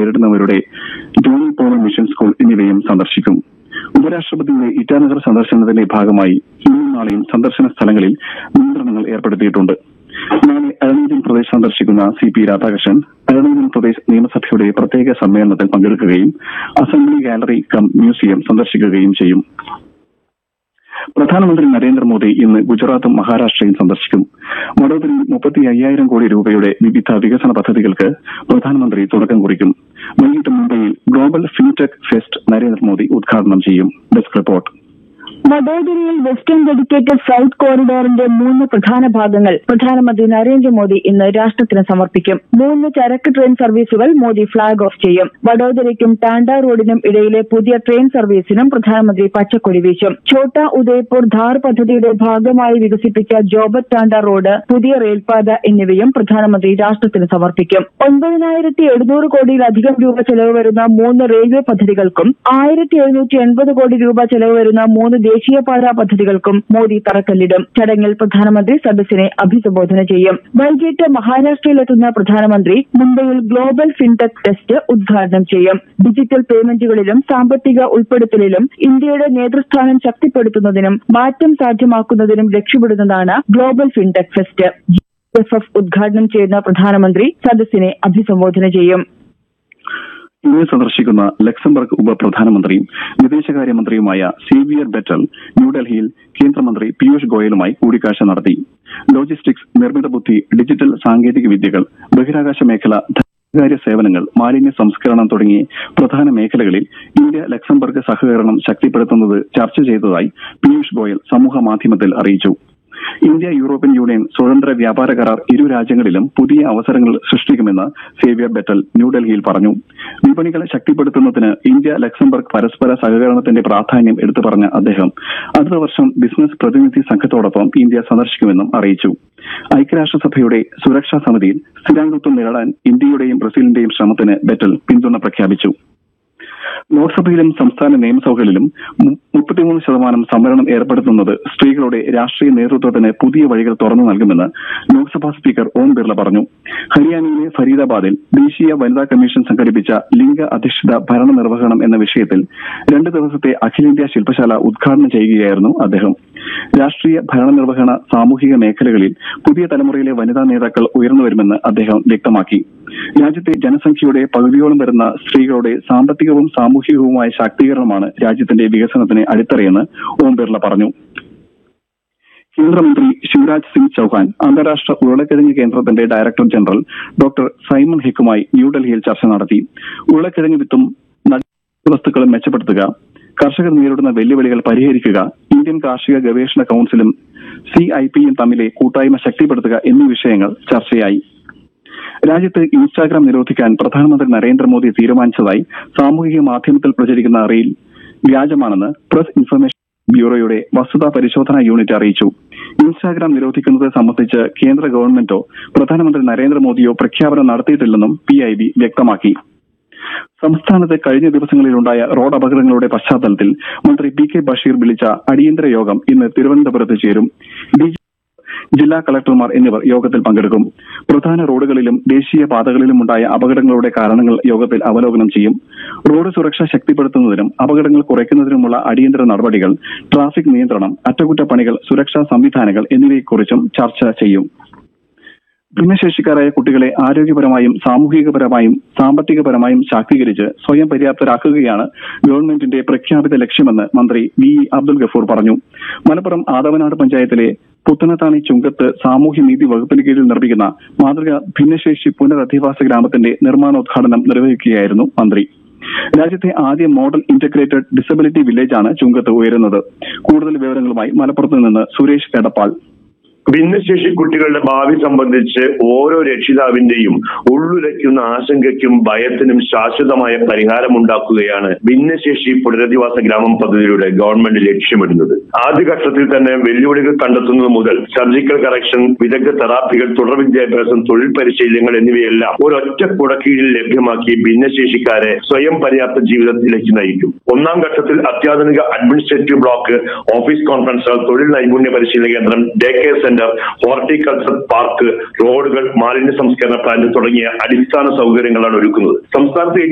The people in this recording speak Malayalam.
നേരിടുന്നവരുടെ ജോണി പോൾ മിഷൻ സ്കൂൾ എന്നിവയും സന്ദർശിക്കും ഉപരാഷ്ട്രപതിയുടെ ഇറ്റാനഗർ സന്ദർശനത്തിന്റെ ഭാഗമായി ഇന്നും നാളെയും സന്ദർശന സ്ഥലങ്ങളിൽ നിയന്ത്രണങ്ങൾ ഏർപ്പെടുത്തിയിട്ടുണ്ട് നാളെ അരുണാചൽ പ്രദേശ് സന്ദർശിക്കുന്ന സി പി രാധാകൃഷ്ണൻ അരുണാചൽ പ്രദേശ് നിയമസഭയുടെ പ്രത്യേക സമ്മേളനത്തിൽ പങ്കെടുക്കുകയും അസംബ്ലി ഗാലറി കം മ്യൂസിയം സന്ദർശിക്കുകയും ചെയ്യും പ്രധാനമന്ത്രി നരേന്ദ്രമോദി ഇന്ന് ഗുജറാത്തും മഹാരാഷ്ട്രയും സന്ദർശിക്കും വഡോദരയിൽ മുപ്പത്തി അയ്യായിരം കോടി രൂപയുടെ വിവിധ വികസന പദ്ധതികൾക്ക് പ്രധാനമന്ത്രി തുടക്കം കുറിക്കും വൈകിട്ട് മുംബൈയിൽ ഗ്ലോബൽ ഫിൻടെക് ഫെസ്റ്റ് നരേന്ദ്രമോദി ഉദ്ഘാടനം ചെയ്യും ഡെസ്ക് റിപ്പോർട്ട് വഡോദരയിൽ വെസ്റ്റേൺ ഡെഡിക്കേറ്റഡ് സൌത്ത് കോറിഡോറിന്റെ മൂന്ന് പ്രധാന ഭാഗങ്ങൾ പ്രധാനമന്ത്രി നരേന്ദ്രമോദി ഇന്ന് രാഷ്ട്രത്തിന് സമർപ്പിക്കും മൂന്ന് ചരക്ക് ട്രെയിൻ സർവീസുകൾ മോദി ഫ്ളാഗ് ഓഫ് ചെയ്യും വഡോദരയ്ക്കും ടാൻഡ റോഡിനും ഇടയിലെ പുതിയ ട്രെയിൻ സർവീസിനും പ്രധാനമന്ത്രി പച്ചക്കൊടി വീശും ഛോട്ടാ ഉദയ്പൂർ ധാർ പദ്ധതിയുടെ ഭാഗമായി വികസിപ്പിച്ച ജോബത് ടാൻഡ റോഡ് പുതിയ റെയിൽപാത എന്നിവയും പ്രധാനമന്ത്രി രാഷ്ട്രത്തിന് സമർപ്പിക്കും ഒൻപതിനായിരത്തി എഴുന്നൂറ് കോടിയിലധികം രൂപ ചെലവ് വരുന്ന മൂന്ന് റെയിൽവേ പദ്ധതികൾക്കും ആയിരത്തി എഴുന്നൂറ്റി എൺപത് കോടി രൂപ ചെലവ് വരുന്ന മൂന്ന് ദേശീയപാത പദ്ധതികൾക്കും മോദി തറക്കല്ലിടും ചടങ്ങിൽ പ്രധാനമന്ത്രി സദസ്സിനെ അഭിസംബോധന ചെയ്യും വൈകിട്ട് മഹാരാഷ്ട്രയിലെത്തുന്ന പ്രധാനമന്ത്രി മുംബൈയിൽ ഗ്ലോബൽ ഫിൻടെക് ടെസ്റ്റ് ഉദ്ഘാടനം ചെയ്യും ഡിജിറ്റൽ പേയ്മെന്റുകളിലും സാമ്പത്തിക ഉൾപ്പെടുത്തലിലും ഇന്ത്യയുടെ നേതൃസ്ഥാനം ശക്തിപ്പെടുത്തുന്നതിനും മാറ്റം സാധ്യമാക്കുന്നതിനും ലക്ഷ്യമിടുന്നതാണ് global fintech fest F F ഉദ്ഘാടനം ചെയ്യുന്ന പ്രധാനമന്ത്രി സദസ്സിനെ അഭിസംബോധന ചെയ്യും ഇന്ന് സന്ദർശിക്കുന്ന ലക്സംബർഗ് ഉപപ്രധാനമന്ത്രിയും വിദേശകാര്യമന്ത്രിയുമായ സേവിയർ ബെറ്റൽ ന്യൂഡൽഹിയിൽ കേന്ദ്രമന്ത്രി പീയൂഷ് ഗോയലുമായി കൂടിക്കാഴ്ച നടത്തി ലോജിസ്റ്റിക്സ് നിർമ്മിത ബുദ്ധി ഡിജിറ്റൽ സാങ്കേതിക വിദ്യകൾ ബഹിരാകാശ മേഖല ധനകാര്യ സേവനങ്ങൾ മാലിന്യ സംസ്കരണം തുടങ്ങി പ്രധാന മേഖലകളിൽ ഇന്ത്യ ലക്സംബർഗ് സഹകരണം ശക്തിപ്പെടുത്തുന്നത് ചർച്ച ചെയ്തതായി പീയൂഷ് ഗോയൽ സമൂഹ മാധ്യമത്തിൽ അറിയിച്ചു ഇന്ത്യ യൂറോപ്യൻ യൂണിയൻ സ്വതന്ത്ര വ്യാപാര കരാർ ഇരു രാജ്യങ്ങളിലും പുതിയ അവസരങ്ങൾ സൃഷ്ടിക്കുമെന്ന് സേവ്യർ ബെറ്റൽ ന്യൂഡൽഹിയിൽ പറഞ്ഞു വിപണികൾ ശക്തിപ്പെടുത്തുന്നതിന് ഇന്ത്യ ലക്സംബർഗ് പരസ്പര സഹകരണത്തിന്റെ പ്രാധാന്യം എടുത്തു പറഞ്ഞ അദ്ദേഹം അടുത്ത വർഷം ബിസിനസ് പ്രതിനിധി സംഘത്തോടൊപ്പം ഇന്ത്യ സന്ദർശിക്കുമെന്നും അറിയിച്ചു ഐക്യരാഷ്ട്രസഭയുടെ സുരക്ഷാ സമിതിയിൽ സ്ഥിരാംഗത്വം നേടാൻ ഇന്ത്യയുടെയും ബ്രസീലിന്റെയും ശ്രമത്തിന് ബെറ്റൽ പിന്തുണ പ്രഖ്യാപിച്ചു ലോക്സഭയിലും സംസ്ഥാന നിയമസഭകളിലും മു- മുപ്പത്തിമൂന്ന് ശതമാനം സംവരണം ഏർപ്പെടുത്തുന്നത് സ്ത്രീകളുടെ രാഷ്ട്രീയ നേതൃത്വത്തിന് പുതിയ വഴികൾ തുറന്നു നൽകുമെന്ന് ലോക്സഭാ സ്പീക്കർ ഓം ബിർള പറഞ്ഞു ഹരിയാനയിലെ ഫരീദാബാദിൽ ദേശീയ വനിതാ കമ്മീഷൻ സംഘടിപ്പിച്ച ലിംഗ അധിഷ്ഠിത ഭരണനിർവഹണം എന്ന വിഷയത്തിൽ രണ്ട് ദിവസത്തെ അഖിലേന്ത്യാ ശില്പശാല ഉദ്ഘാടനം ചെയ്യുകയായിരുന്നു അദ്ദേഹം രാഷ്ട്രീയ ഭരണനിർവഹണ സാമൂഹിക മേഖലകളിൽ പുതിയ തലമുറയിലെ വനിതാ നേതാക്കൾ ഉയർന്നുവരുമെന്ന് അദ്ദേഹം വ്യക്തമാക്കി രാജ്യത്തെ ജനസംഖ്യയുടെ പകുതിയോളം വരുന്ന സ്ത്രീകളുടെ സാമ്പത്തികവും സാമൂഹികവുമായ ശാക്തീകരണമാണ് രാജ്യത്തിന്റെ വികസനത്തിന് അടിത്തറയെന്ന് ഓം ബിർള പറഞ്ഞു കേന്ദ്രമന്ത്രി ശിവരാജ് സിംഗ് ചൌഹാൻ അന്താരാഷ്ട്ര ഉരുളക്കിഴങ്ങ് കേന്ദ്രത്തിന്റെ ഡയറക്ടർ ജനറൽ ഡോക്ടർ സൈമൺ ഹിക്കുമായി ന്യൂഡൽഹിയിൽ ചർച്ച നടത്തി ഉരുളക്കിഴങ്ങ് വിത്തും നടീൽ വസ്തുക്കളും മെച്ചപ്പെടുത്തുക കർഷകർ നേരിടുന്ന വെല്ലുവിളികൾ പരിഹരിക്കുക ഇന്ത്യൻ കാർഷിക ഗവേഷണ കൌൺസിലും സി ഐ പിയും തമ്മിലെ കൂട്ടായ്മ ശക്തിപ്പെടുത്തുക എന്നീ വിഷയങ്ങൾ ചർച്ചയായി രാജ്യത്ത് ഇൻസ്റ്റാഗ്രാം നിരോധിക്കാൻ പ്രധാനമന്ത്രി നരേന്ദ്രമോദി തീരുമാനിച്ചതായി സാമൂഹിക മാധ്യമത്തിൽ പ്രചരിക്കുന്ന റീൽ വ്യാജമാണെന്ന് പ്രസ് ഇൻഫർമേഷൻ ബ്യൂറോയുടെ വസ്തുതാ പരിശോധനാ യൂണിറ്റ് അറിയിച്ചു ഇൻസ്റ്റാഗ്രാം നിരോധിക്കുന്നത് സംബന്ധിച്ച് കേന്ദ്ര ഗവൺമെന്റോ പ്രധാനമന്ത്രി നരേന്ദ്രമോദിയോ പ്രഖ്യാപനം നടത്തിയിട്ടില്ലെന്നും പി ഐ ബി വ്യക്തമാക്കി സംസ്ഥാനത്ത് കഴിഞ്ഞ ദിവസങ്ങളിലുണ്ടായ റോഡ് അപകടങ്ങളുടെ പശ്ചാത്തലത്തിൽ മന്ത്രി പി കെ ബഷീർ വിളിച്ച അടിയന്തര യോഗം ഇന്ന് തിരുവനന്തപുരത്ത് ചേരും ഡി ജില്ലാ കളക്ടർമാർ എന്നിവർ യോഗത്തിൽ പങ്കെടുക്കും പ്രധാന റോഡുകളിലും ദേശീയ പാതകളിലുമുണ്ടായ അപകടങ്ങളുടെ കാരണങ്ങൾ യോഗത്തിൽ അവലോകനം ചെയ്യും റോഡ് സുരക്ഷ ശക്തിപ്പെടുത്തുന്നതിനും അപകടങ്ങൾ കുറയ്ക്കുന്നതിനുമുള്ള അടിയന്തര നടപടികൾ ട്രാഫിക് നിയന്ത്രണം അറ്റകുറ്റപ്പണികൾ സുരക്ഷാ സംവിധാനങ്ങൾ എന്നിവയെക്കുറിച്ചും ചർച്ച ചെയ്യും ഭിന്നശേഷിക്കാരായ കുട്ടികളെ ആരോഗ്യപരമായും സാമൂഹികപരമായും സാമ്പത്തികപരമായും ശാക്തീകരിച്ച് സ്വയം പര്യാപ്തരാക്കുകയാണ് ഗവൺമെന്റിന്റെ പ്രഖ്യാപിത ലക്ഷ്യമെന്ന് മന്ത്രി വി ഇ അബ്ദുൽ ഗഫൂർ പറഞ്ഞു മലപ്പുറം ആദവനാട് പഞ്ചായത്തിലെ പുത്തനത്താണി ചുങ്കത്ത് സാമൂഹ്യനീതി വകുപ്പിന് കീഴിൽ നിർമ്മിക്കുന്ന മാതൃക ഭിന്നശേഷി പുനരധിവാസ ഗ്രാമത്തിന്റെ നിർമ്മാണോദ്ഘാടനം നിർവഹിക്കുകയായിരുന്നു മന്ത്രി രാജ്യത്തെ ആദ്യ മോഡൽ ഇന്റഗ്രേറ്റഡ് ഡിസബിലിറ്റി വില്ലേജാണ് ചുങ്കത്ത് ഉയരുന്നത് കൂടുതൽ വിവരങ്ങളുമായി മലപ്പുറത്ത് നിന്ന് സുരേഷ് എടപ്പാൾ ഭിന്നശേഷി കുട്ടികളുടെ ഭാവി സംബന്ധിച്ച് ഓരോ രക്ഷിതാവിന്റെയും ഉള്ളുലയ്ക്കുന്ന ആശങ്കയ്ക്കും ഭയത്തിനും ശാശ്വതമായ പരിഹാരമുണ്ടാക്കുകയാണ് ഭിന്നശേഷി പുനരധിവാസ ഗ്രാമം പദ്ധതിയിലൂടെ ഗവൺമെന്റ് ലക്ഷ്യമിടുന്നത് ആദ്യഘട്ടത്തിൽ തന്നെ വെല്ലുവിളികൾ കണ്ടെത്തുന്നത് മുതൽ സർജിക്കൽ കറക്ഷൻ വിദഗ്ധ തെറാപ്പികൾ തുടർ വിദ്യാഭ്യാസം തൊഴിൽ പരിശീലനങ്ങൾ എന്നിവയെല്ലാം ഒരൊറ്റ കുടക്കീഴിൽ ലഭ്യമാക്കി ഭിന്നശേഷിക്കാരെ സ്വയം പര്യാപ്ത ജീവിതത്തിലേക്ക് നയിക്കും ഒന്നാം ഘട്ടത്തിൽ അത്യാധുനിക അഡ്മിനിസ്ട്രേറ്റീവ് ബ്ലോക്ക് ഓഫീസ് കോൺഫറൻസുകൾ തൊഴിൽ നൈപുണ്യ പരിശീലന കേന്ദ്രം day care centre horticulture park റോഡുകൾ മാലിന്യ സംസ്കരണ പ്ലാന്റ് തുടങ്ങിയ അടിസ്ഥാന സൗകര്യങ്ങളാണ് ഒരുക്കുന്നത് സംസ്ഥാനത്ത്